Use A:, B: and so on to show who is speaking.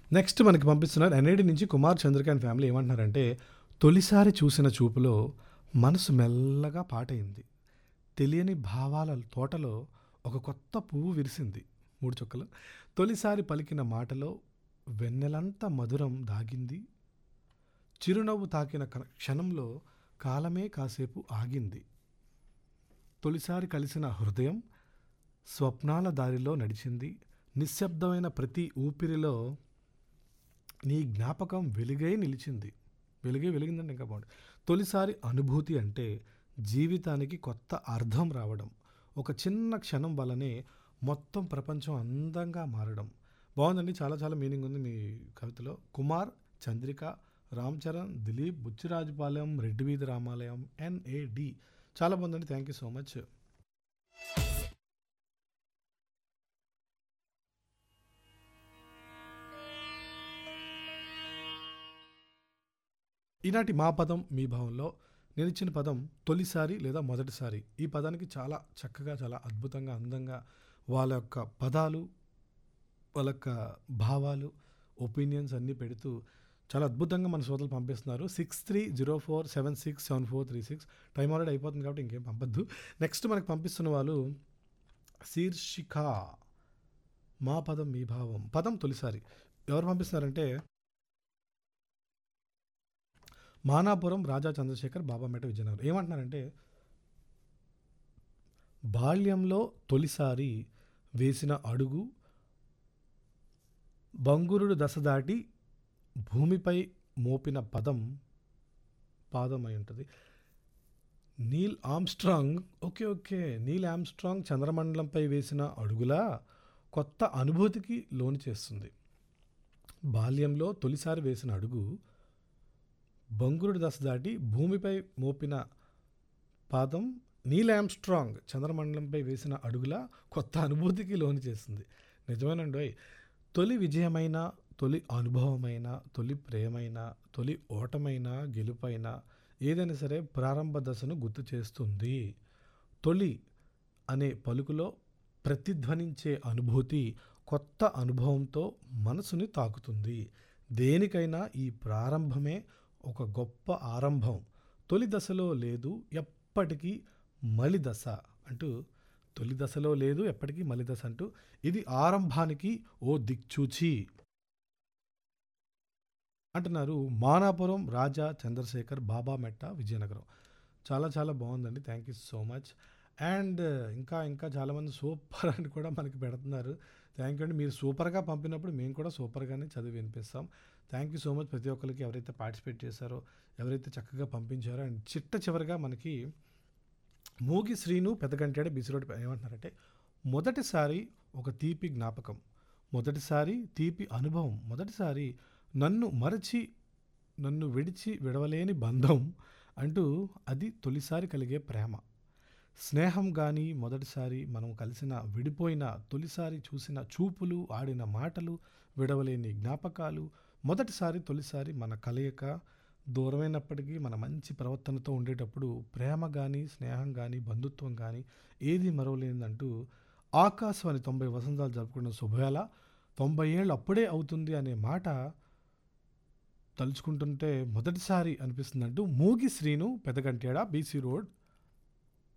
A: next మనకి పంపిస్తున్నారు NID నుంచి కుమార్ చంద్రకాంత్ అండ్ ఫ్యామిలీ ఏమంటున్నారంటే తొలిసారి చూసిన చూపులో మనసు మెల్లగా పాటైంది తెలియని భావాల తోటలో ఒక కొత్త పువ్వు విరిసింది మూడు చుక్కలు తొలిసారి పలికిన మాటలో వెన్నెలంత మధురం దాగింది చిరునవ్వు తాకిన క- క్షణంలో కాలమే కాసేపు ఆగింది తొలిసారి కలిసిన హృదయం స్వప్నాల దారిలో నడిచింది నిశ్శబ్దమైన ప్రతి ఊపిరిలో నీ జ్ఞాపకం వెలుగై నిలిచింది వెలుగే వెలిగిందంటే ఇంకా బాగుంది తొలిసారి అనుభూతి అంటే జీవితానికి కొత్త అర్థం రావడం ఒక చిన్న క్షణం వల్లనే మొత్తం ప్రపంచం అందంగా మారడం బాగుందండి చాలా చాలా మీనింగ్ ఉంది మీ కవితలో కుమార్ చంద్రిక రామ్ చరణ్ దిలీప్ బుచ్చిరాజుపాలెం రెడ్డి వీధి రామాలయం ఎన్ఏడి చాలా బాగుందండి థ్యాంక్ యూ సో మచ్ ఈనాటి మా పదం మీ భావంలో నేను ఇచ్చిన పదం తొలిసారి లేదా మొదటిసారి ఈ పదానికి చాలా చక్కగా చాలా అద్భుతంగా అందంగా వాళ్ళ యొక్క పదాలు వాళ్ళ యొక్క భావాలు ఒపీనియన్స్ అన్నీ పెడుతూ చాలా అద్భుతంగా మన శ్రోతలు పంపిస్తున్నారు six three zero four seven six seven four three six time already అయిపోతుంది కాబట్టి ఇంకేం పంపద్దు నెక్స్ట్ మనకు పంపిస్తున్న వాళ్ళు శీర్షిక మా పదం మీ భావం పదం తొలిసారి ఎవరు పంపిస్తున్నారంటే మానాపురం రాజా చంద్రశేఖర్ బాబామేట విజయనగరం ఏమంటున్నారంటే బాల్యంలో తొలిసారి వేసిన అడుగు బంగురుడు దశ దాటి భూమిపై మోపిన పదం పాదం అయి ఉంటుంది Neil Armstrong okay okay Neil Armstrong చంద్రమండలంపై వేసిన అడుగులా కొత్త అనుభూతికి లోను చేస్తుంది బాల్యంలో తొలిసారి వేసిన అడుగు బంగురుడు దశ దాటి భూమిపై మోపిన పాదం నీల్ ఆమ్స్ట్రాంగ్ చంద్రమండలంపై వేసిన అడుగుల కొత్త అనుభూతికి లోను చేస్తుంది నిజమేనండి తొలి విజయమైన తొలి అనుభవమైన తొలి ప్రేమైన తొలి ఓటమైన గెలుపైన ఏదైనా సరే ప్రారంభ దశను గుర్తు చేస్తుంది తొలి అనే పలుకులో ప్రతిధ్వనించే అనుభూతి కొత్త అనుభవంతో మనసుని తాకుతుంది దేనికైనా ఈ ప్రారంభమే ఒక గొప్ప ఆరంభం తొలి దశలో లేదు ఎప్పటికీ మలి దశ అంటూ తొలి దశలో లేదు ఎప్పటికీ మలి దశ అంటూ ఇది ఆరంభానికి ఓ దిక్చూచి అంటున్నారు మానాపురం రాజా చంద్రశేఖర్ బాబా మెట్ట విజయనగరం చాలా చాలా బాగుందండి thank you so much and ఇంకా ఇంకా చాలామంది సూపర్ అని కూడా మనకి పెడుతున్నారు థ్యాంక్ యూ అండి మీరు సూపర్గా పంపినప్పుడు మేము కూడా సూపర్గానే చదివి వినిపిస్తాం థ్యాంక్ యూ సో మచ్ ప్రతి ఒక్కరికి ఎవరైతే పార్టిసిపేట్ చేశారో ఎవరైతే చక్కగా పంపించారో అండ్ చిట్ట చివరిగా మనకి మూగి శ్రీను పెద్దగంటాడే బీసీ రోడ్ ఏమంటున్నారంటే మొదటిసారి ఒక తీపి జ్ఞాపకం మొదటిసారి తీపి అనుభవం మొదటిసారి నన్ను మరచి నన్ను విడిచి విడవలేని బంధం అంటూ అది తొలిసారి కలిగే ప్రేమ స్నేహం కానీ మొదటిసారి మనం కలిసిన విడిపోయిన తొలిసారి చూసిన చూపులు ఆడిన మాటలు విడవలేని జ్ఞాపకాలు మొదటిసారి తొలిసారి మన కలయిక దూరమైనప్పటికీ మన మంచి ప్రవర్తనతో ఉండేటప్పుడు ప్రేమ కానీ స్నేహం కానీ బంధుత్వం కానీ ఏది మరవలేదంటూ ఆకాశవాణి తొంభై వసంతాలు జరుపుకున్న శుభవేళ తొంభై ఏళ్ళు అప్పుడే అవుతుంది అనే మాట తలుచుకుంటుంటే మొదటిసారి అనిపిస్తుందంటూ మూగి శ్రీను పెదగంటేడ బీసీ రోడ్